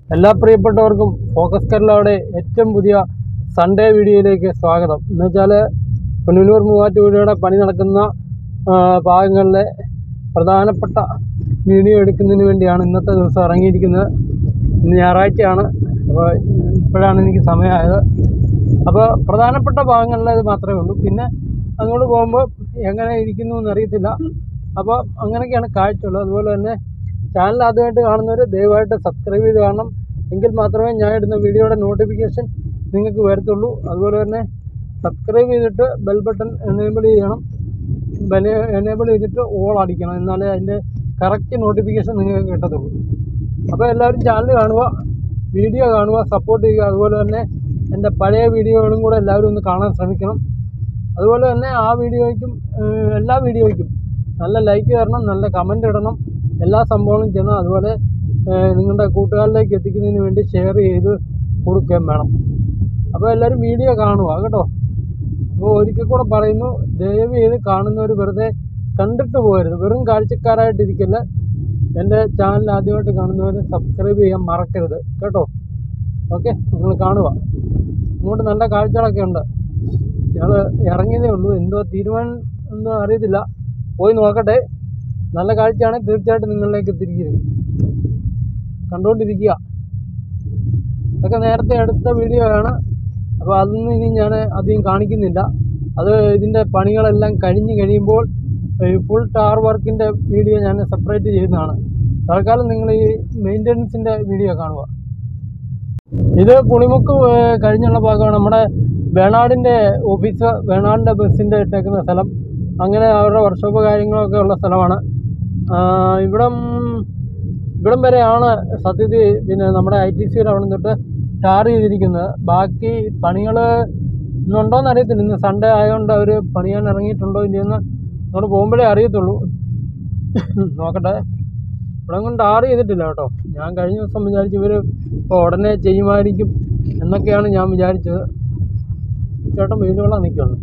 എല്ലാ പ്രിയപ്പെട്ടവർക്കും ഫോക്കസ് കേരളയുടെ ഏറ്റവും പുതിയ സൺഡേ വീഡിയോയിലേക്ക് സ്വാഗതം എന്ന് വെച്ചാൽ പുനലൂർ മൂവാറ്റുപുഴയുടെ പണി നടക്കുന്ന ആ, ഭാഗങ്ങളിലെ പ്രധാനപ്പെട്ട വീഡിയോ എടുക്കുന്നതിന് വേണ്ടിയാണ് ഇന്നത്തെ ദിവസം ഇറങ്ങിയിരിക്കുന്നത് ഇന്ന് ഞായറാഴ്ചയാണ് അപ്പോൾ ഇപ്പോഴാണ് എനിക്ക് സമയമായത് അപ്പോൾ പ്രധാനപ്പെട്ട ഭാഗങ്ങളിലേത് മാത്രമേ ഉള്ളൂ പിന്നെ അങ്ങോട്ട് പോകുമ്പോൾ എങ്ങനെ ഇരിക്കുന്നു എന്നറിയത്തില്ല അപ്പോൾ അങ്ങനെയൊക്കെയാണ് കാഴ്ചയുള്ളത് അതുപോലെ തന്നെ ചാനൽ ആദ്യമായിട്ട് കാണുന്നവർ ദയവായിട്ട് സബ്സ്ക്രൈബ് ചെയ്ത് കാണണം എങ്കിൽ മാത്രമേ ഞാൻ ഇടുന്ന വീഡിയോയുടെ നോട്ടിഫിക്കേഷൻ നിങ്ങൾക്ക് വരത്തുള്ളൂ അതുപോലെ തന്നെ സബ്സ്ക്രൈബ് ചെയ്തിട്ട് ബെൽ ബട്ടൺ എനേബിൾ ചെയ്യണം ബെൽ എനേബിൾ ചെയ്തിട്ട് ഓൾ അടിക്കണം എന്നാലേ അതിൻ്റെ കറക്റ്റ് നോട്ടിഫിക്കേഷൻ നിങ്ങൾക്ക് കിട്ടത്തുള്ളൂ അപ്പോൾ എല്ലാവരും ചാനൽ കാണുക വീഡിയോ കാണുക സപ്പോർട്ട് ചെയ്യുക അതുപോലെ തന്നെ എൻ്റെ പഴയ വീഡിയോകളും കൂടെ എല്ലാവരും ഒന്ന് കാണാൻ ശ്രമിക്കണം അതുപോലെ തന്നെ ആ വീഡിയോയ്ക്കും ഏഹ്, എല്ലാ വീഡിയോയ്ക്കും നല്ല ലൈക്ക് തരണം നല്ല കമൻ്റ് ഇടണം എല്ലാ സംഭവങ്ങളും ചെയ്യണം അതുപോലെ ഏഹ്, നിങ്ങളുടെ കൂട്ടുകാരിലേക്ക് എത്തിക്കുന്നതിന് വേണ്ടി ഷെയർ ചെയ്ത് കൊടുക്കുകയും വേണം അപ്പോൾ എല്ലാവരും വീഡിയോ കാണുക കേട്ടോ അപ്പോൾ ഒരിക്കൽ കൂടെ പറയുന്നു ദയവ് ചെയ്ത് കാണുന്നവർ വെറുതെ കണ്ടിട്ട് പോകരുത് വെറും കാഴ്ചക്കാരായിട്ടിരിക്കല്ല എൻ്റെ ചാനൽ ആദ്യമായിട്ട് കാണുന്നവർ സബ്സ്ക്രൈബ് ചെയ്യാൻ മറക്കരുത് കേട്ടോ ഓക്കെ നിങ്ങൾ കാണുക ഇങ്ങോട്ട് നല്ല കാഴ്ചകളൊക്കെ ഉണ്ട് ഞങ്ങൾ ഇറങ്ങിയതേ ഉള്ളൂ എന്തോ തീരുമാനം ഒന്നും അറിയത്തില്ല പോയി നോക്കട്ടെ നല്ല കാഴ്ചയാണെങ്കിൽ തീർച്ചയായിട്ടും നിങ്ങളിലേക്ക് എത്തിയിരിക്കും കണ്ടുകൊണ്ടിരിക്കുക ഇതൊക്കെ നേരത്തെ എടുത്ത വീഡിയോ ആണ് അപ്പോൾ അതൊന്നും ഇനി ഞാൻ അധികം കാണിക്കുന്നില്ല അത് ഇതിൻ്റെ പണികളെല്ലാം കഴിഞ്ഞ് കഴിയുമ്പോൾ ഫുൾ ടാർ വർക്കിൻ്റെ വീഡിയോ ഞാൻ സെപ്പറേറ്റ് ചെയ്യുന്നതാണ് തൽക്കാലം നിങ്ങൾ ഈ മെയിൻ്റനൻസിൻ്റെ വീഡിയോ കാണുക ഇത് പുളിമുക്ക് ഏഹ്, കഴിഞ്ഞുള്ള ഭാഗമാണ് നമ്മുടെ വേണാടിൻ്റെ ഓഫീസ് വേണാടിൻ്റെ ബസ്സിൻ്റെ ഇട്ടേക്കുന്ന സ്ഥലം അങ്ങനെ അവരുടെ വർക്ക്ഷോപ്പ് കാര്യങ്ങളൊക്കെ ഉള്ള സ്ഥലമാണ് ആ, ഇവിടം ഇവിടം വരെയാണ് സത്യത്തിൽ പിന്നെ നമ്മുടെ ഐ ടി സിയുടെ അവിടെ തൊട്ട് ടാർ ചെയ്തിരിക്കുന്നത് ബാക്കി പണികൾ ഇന്നുണ്ടോയെന്ന് അറിയത്തില്ല ഇന്ന് സൺഡേ ആയതുകൊണ്ട് അവർ പണിയാൻ ഇറങ്ങിയിട്ടുണ്ടോ ഇല്ലയെന്ന് അങ്ങോട്ട് പോകുമ്പോഴേ അറിയത്തുള്ളൂ നോക്കട്ടെ ഇവിടെ കൊണ്ട് ടാർ ചെയ്തിട്ടില്ല കേട്ടോ ഞാൻ കഴിഞ്ഞ ദിവസം വിചാരിച്ചു ഇവർ ഇപ്പോൾ ഉടനെ ചെയ്യുമായിരിക്കും എന്നൊക്കെയാണ് ഞാൻ വിചാരിച്ചത് ചേട്ടൻ വെയിലുകൊള്ളാൻ നിൽക്കുന്നു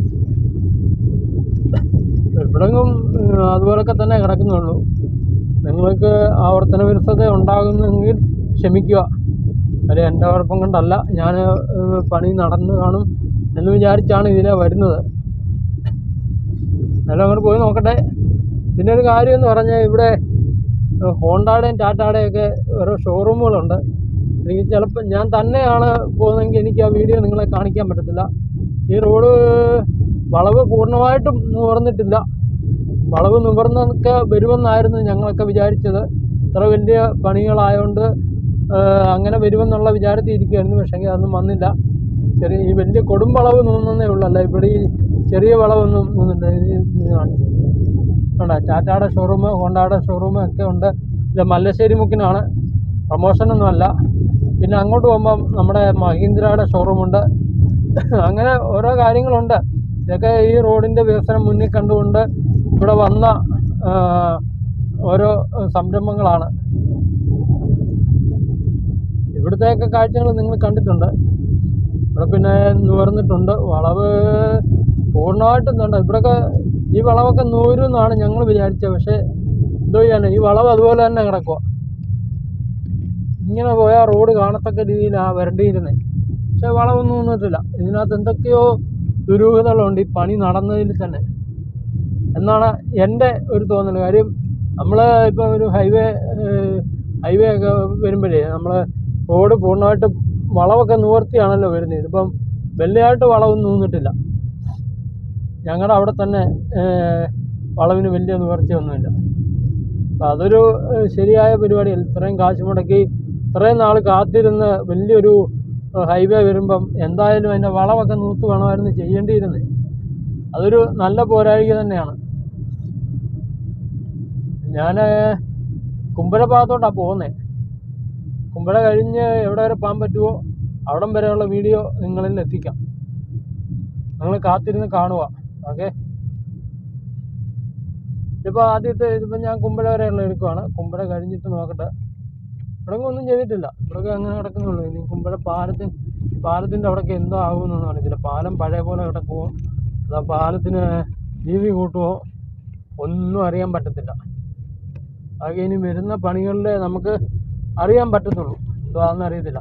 ഇവിടെങ്ങും ഉം, അതുപോലൊക്കെ തന്നെ കിടക്കുന്നുള്ളൂ നിങ്ങൾക്ക് ആവർത്തന വിരസത ഉണ്ടാകുന്നെങ്കിൽ ക്ഷമിക്കുക അത് എൻ്റെ കുഴപ്പം കൊണ്ടല്ല ഞാൻ ഏഹ്, പണി നടന്നു കാണും എന്ന് വിചാരിച്ചാണ് ഇതിലെ വരുന്നത് എന്നാലും അങ്ങോട്ട് പോയി നോക്കട്ടെ പിന്നെ ഒരു കാര്യം എന്ന് പറഞ്ഞാൽ ഇവിടെ ഏഹ്, ഹോണ്ടയുടെയും ടാറ്റയുടെയും ഒക്കെ ഓരോ ഷോറൂമുകളുണ്ട് എനിക്ക് ചിലപ്പോൾ ഞാൻ തന്നെയാണ് പോകുന്നതെങ്കിൽ എനിക്ക് ആ വീഡിയോ നിങ്ങളെ കാണിക്കാൻ പറ്റത്തില്ല ഈ റോഡ് വളവ് പൂർണ്ണമായിട്ടും നിവർന്നിട്ടില്ല വളവ് നിവർന്നൊക്കെ വരുമെന്നായിരുന്നു ഞങ്ങളൊക്കെ വിചാരിച്ചത് ഇത്ര വലിയ പണികളായതുകൊണ്ട് ഏഹ്, അങ്ങനെ വരുമെന്നുള്ള വിചാരത്തിൽ ഇരിക്കുകയായിരുന്നു പക്ഷേ അതൊന്നും വന്നില്ല ചെറിയ ഈ വലിയ കൊടും വളവ് നിന്നേ ഉള്ളൂ അല്ല ഇവിടെ ഈ ചെറിയ വളവൊന്നും നിന്നില്ല ഇത് ഇത് കാണിച്ചു ഉണ്ട് ടാറ്റയുടെ ഷോറൂം ഹോണ്ടയുടെ ഷോറൂം ഒക്കെ ഉണ്ട് ഇത് മല്ലശ്ശേരി മുക്കിനാണ് പ്രമോഷനൊന്നും അല്ല പിന്നെ അങ്ങോട്ട് പോകുമ്പം നമ്മുടെ മഹീന്ദ്രയുടെ ഷോറൂമുണ്ട് അങ്ങനെ ഓരോ കാര്യങ്ങളുണ്ട് ഇതൊക്കെ ഈ റോഡിൻ്റെ വികസനം മുന്നിൽ കണ്ടുകൊണ്ട് ഇവിടെ വന്ന ആ, ഓരോ സംരംഭങ്ങളാണ് ഇവിടുത്തെയൊക്കെ കാഴ്ചകൾ നിങ്ങൾ കണ്ടിട്ടുണ്ട് ഇവിടെ പിന്നെ നിവർന്നിട്ടുണ്ട് വളവ് പൂർണ്ണമായിട്ടും കണ്ട ഇവിടെയൊക്കെ ഈ വളവൊക്കെ നൂരും എന്നാണ് ഞങ്ങൾ വിചാരിച്ചത് പക്ഷേ എന്തോ ചെയ്യാൻ ഈ വളവ് അതുപോലെ തന്നെ കിടക്കുക ഇങ്ങനെ പോയാൽ റോഡ് കാണത്തക്ക രീതിയിലാണ് വരണ്ടിയിരുന്നത് പക്ഷേ വളവൊന്നും നിന്നിട്ടില്ല ഇതിനകത്ത് എന്തൊക്കെയോ ദുരൂഹതകളുണ്ട് ഈ പണി നടന്നതിൽ തന്നെ എന്നാണ് എൻ്റെ ഒരു തോന്നൽ കാര്യം നമ്മൾ ഇപ്പോൾ ഒരു ഹൈവേ ഹൈവേ ഒക്കെ വരുമ്പോഴേ നമ്മൾ റോഡ് പൂർണ്ണമായിട്ടും വളവൊക്കെ നിവർത്തിയാണല്ലോ വരുന്നത് ഇതിപ്പം വലിയതായിട്ട് വളവൊന്നും നിന്നിട്ടില്ല ഞങ്ങളുടെ അവിടെ തന്നെ ഏഹ്, വളവിന് വലിയ നിവർത്തിയൊന്നുമില്ല അപ്പം അതൊരു ഏഹ്, ശരിയായ പരിപാടിയല്ല ഇത്രയും കാശ് മുടക്കി ഇത്രയും നാൾ കാത്തിരുന്ന് വലിയൊരു ഏഹ്, ഹൈവേ വരുമ്പം എന്തായാലും അതിൻ്റെ വളവൊക്കെ നൂത്ത് വേണമായിരുന്നു ചെയ്യേണ്ടിയിരുന്നത് അതൊരു നല്ല പോരാഴിക തന്നെയാണ് ഞാൻ കുമ്പഴ ഭാഗത്തോട്ടാണ് പോകുന്നത് കുമ്പഴ കഴിഞ്ഞ് എവിടെ വരെ പോകാൻ പറ്റുമോ അവിടം വരെയുള്ള വീഡിയോ നിങ്ങളിൽ എത്തിക്കാം നിങ്ങൾ കാത്തിരുന്ന് കാണുക ഓക്കെ ഇതിപ്പോൾ ആദ്യത്തെ ഇതിപ്പോൾ ഞാൻ കുമ്പഴ വരെയുള്ള എടുക്കുവാണ് കുമ്പഴ കഴിഞ്ഞിട്ട് നോക്കട്ടെ ഇവിടെ ഒന്നും ചെയ്തിട്ടില്ല ഇവിടെയൊക്കെ അങ്ങനെ കിടക്കുന്നുള്ളൂ ഇനി കുമ്പഴ പാലത്തിന് പാലത്തിൻ്റെ അവിടെയൊക്കെ എന്തോ ആകുമെന്നൊന്നും അറിയത്തില്ല പാലം പഴയ പോലെ കിടക്കുമോ അതാ പാലത്തിന് വീതി കൂട്ടുമോ ഒന്നും അറിയാൻ പറ്റത്തില്ല അതൊക്കെ ഇനി വരുന്ന പണികളിൽ നമുക്ക് അറിയാൻ പറ്റത്തുള്ളൂ എന്തുവാന്ന് അറിയത്തില്ല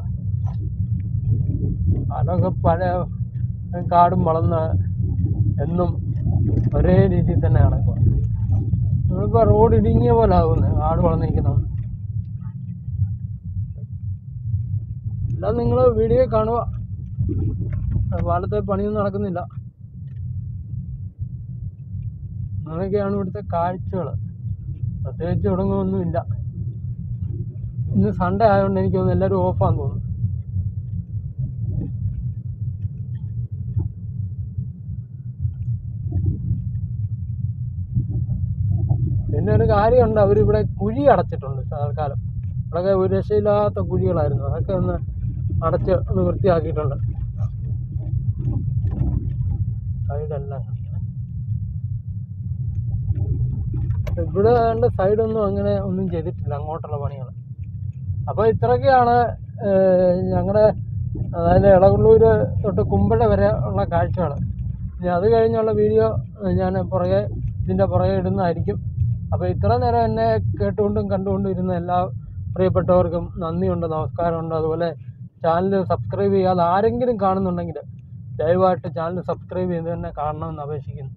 അതൊക്കെ പഴയ കാടും വളർന്ന് എന്നും ഒരേ രീതിയിൽ തന്നെ നടക്കുക നമ്മളിപ്പോൾ റോഡ് ഇടുങ്ങിയ പോലെ ആകുന്നത് കാട് വളർന്നിരിക്കുന്നത് എല്ലാം നിങ്ങൾ വീഡിയോ കാണുക പാലത്തെ പണിയൊന്നും നടക്കുന്നില്ല അങ്ങനെയൊക്കെയാണ് ഇവിടുത്തെ കാഴ്ചകൾ പ്രത്യേകിച്ച് തുടങ്ങുമൊന്നുമില്ല ഇന്ന് സൺഡേ ആയതുകൊണ്ട് എനിക്ക് തോന്നുന്നു എല്ലാവരും ഓഫാന്ന് തോന്നുന്നു പിന്നെ ഒരു കാര്യമുണ്ട് അവരിവിടെ കുഴി അടച്ചിട്ടുണ്ട് തൽക്കാലം അതൊക്കെ ഒരു രക്ഷയില്ലാത്ത കുഴികളായിരുന്നു അതൊക്കെ ഒന്ന് അടച്ച് ഒന്ന് വൃത്തിയാക്കിയിട്ടുണ്ട് സൈഡെല്ലാം കാണിക്കണേ ഇവിടെ ഏതാണ്ട് സൈഡൊന്നും അങ്ങനെ ഒന്നും ചെയ്തിട്ടില്ല അങ്ങോട്ടുള്ള പണികൾ അപ്പോൾ ഇത്രയൊക്കെയാണ് ഞങ്ങളുടെ അതായത് ഇളകുള്ളൂർ തൊട്ട് കുമ്പഴ വരെ ഉള്ള കാഴ്ചകൾ ഇനി അത് കഴിഞ്ഞുള്ള വീഡിയോ ഞാൻ പുറകെ ഇതിൻ്റെ പുറകെ ഇടുന്നതായിരിക്കും അപ്പോൾ ഇത്ര നേരം എന്നെ കേട്ടുകൊണ്ടും കണ്ടുകൊണ്ടും ഇരുന്ന എല്ലാ പ്രിയപ്പെട്ടവർക്കും നന്ദിയുണ്ട് നമസ്കാരമുണ്ട് അതുപോലെ ചാനൽ സബ്സ്ക്രൈബ് ചെയ്യാതെ ആരെങ്കിലും കാണുന്നുണ്ടെങ്കിൽ ദയവായിട്ട് ചാനൽ സബ്സ്ക്രൈബ് ചെയ്ത് തന്നെ കാണണമെന്ന് അപേക്ഷിക്കുന്നു